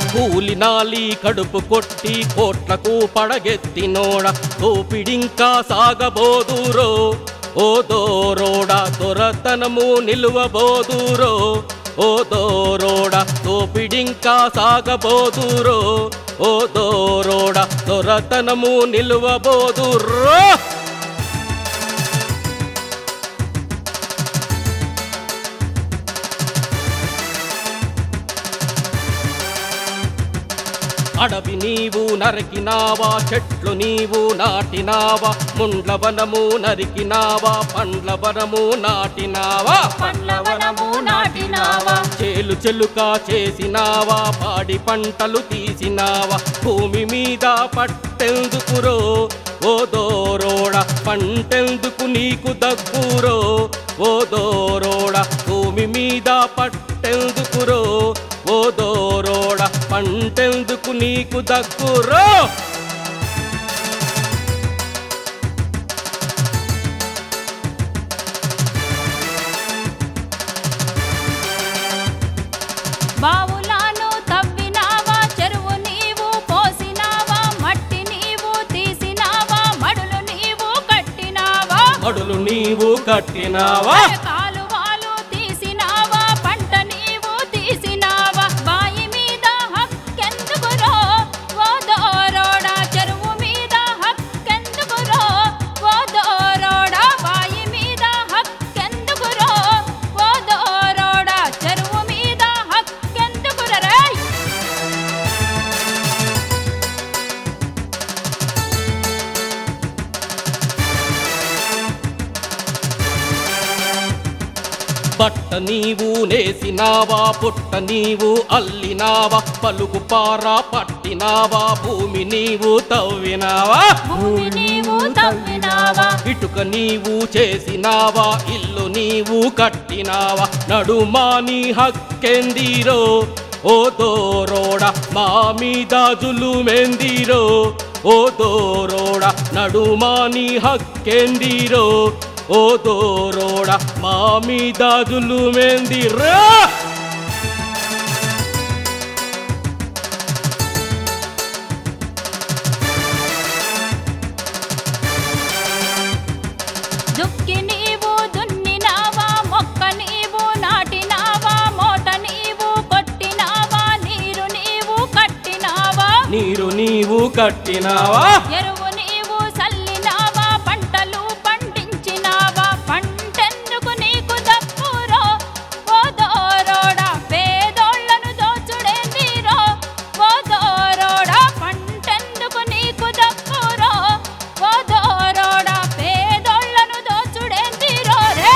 కూలినాలి కడుపు కొట్టి కోట్లకు పడగెత్తినోడ దోపిడింకా సాగబోదురో ఓ దోరోడ దొరతనము నిలువబోదురో ఓ దోరోడ దోపిడింకా సాగబోదురో ఓ దోరోడ దొరతనము నిలువబోదురో అడవి నీవు నరికినావా చెట్లు నీవు నాటినావా ముండ్ల వనము నరికినావా పండ్ల వనము నాటినావా పండ్లవనము నాటినావా చేలు చెలుక చేసినావా పాడి పంటలు తీసినావా భూమి మీద పట్టెందుకురో ఓ దోరోడ పంటెందుకు నీకు దగ్గురో ఓ దోరోడ భూమి మీద పట్టెందుకురో ఓ దోరోడ పంటెందుకు నీకు దగ్గురో బావులాను తవ్వినావా చెరువు నీవు పోసినావా మట్టి నీవు తీసినావా మడులు నీవు కట్టినావా మడులు నీవు కట్టినావా కాలువాలు తీసినావా పంట నీవు తీసినావా బాయి మీద హక్కెందుకురో ఓ దోరోడా చెరువు మీద హక్కెందుకురో ఓ దోరోడా బాయి మీద హక్కెందుకురో ఓ దోరోడా చెరువు మీద హక్కెందుకురరే బట్ట నీవు నేసినావా పుట్ట నీవు అల్లినావా పలుగు పార పట్టినావా భూమి నీవు తవ్వినావా భూమి నీవు తవ్వినావా ఇటుక నీవు చేసినావా ఇల్లు నీవు కట్టినావా నడుమాని హక్కెందిరో ఓ దోరోడ మా మీద జులుమెందిరో ఓ దోరోడ నడుమాని హక్కెందిరో ఓ దోరోడ మా మీద జులుమెందిరో దుక్కి నీవు దున్నినావా మొక్క నీవు నాటినావా మోట నీవు కొట్టినావా నీరు నీవు కట్టినావా నీరు నీవు కట్టినావా ఎరువు నీవు సల్లినావా పంటలు పండించినావా పంటెందుకు నీకు దక్కురో ఓ దోరోడా పేదోళ్లను దోచుడేందిరో ఓ దోరోడా పంటెందుకు నీకు దక్కురో ఓ దోరోడా పేదోళ్లను దోచుడేందిరో రే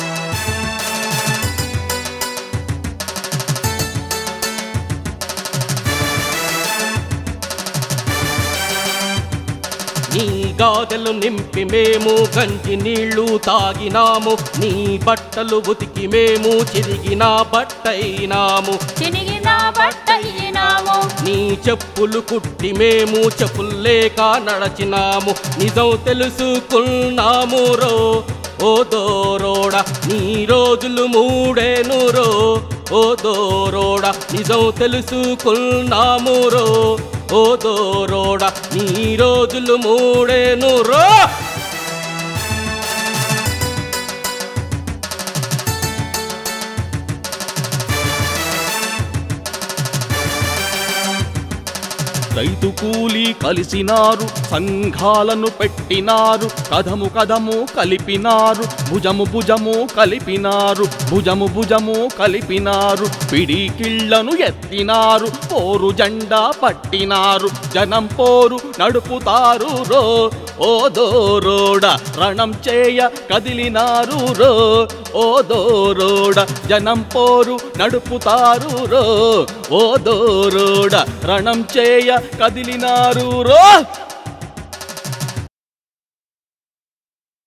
నీ గాదెలు నింపి మేము గంజి నీళ్లు తాగినాము నీ బట్టలు ఉతికి మేము చిరిగిన బట్టయినాము చినిగిన బట్టయినాము నీ చెప్పులు కుట్టి మేము చెప్పుల్లేక నడచినాము నిజం తెలుసుకున్నాము రో ఓ దోరోడ నీ రోజులు మూడేను రో ఓ దోరోడ నిజం తెలుసుకున్నాము రో ఓ దోరోడ నీ రోజులు మూడేను రో రైతు కూలి కలిసినారు సంఘాలను పెట్టినారు కథము కథము కలిపినారు భుజము భుజము కలిపినారు భుజము భుజము కలిపినారు పిడికిళ్లను ఎత్తినారు పోరు జెండా పట్టినారు జనం పోరు నడుపుతారు రో ఓ దోరోడ రణం చేయ కదిలినారు రో ఓ దోరోడ జనం పోరు నడుపుతారు రో ఓ దోరోడ రణం చేయ కదిలినారు రో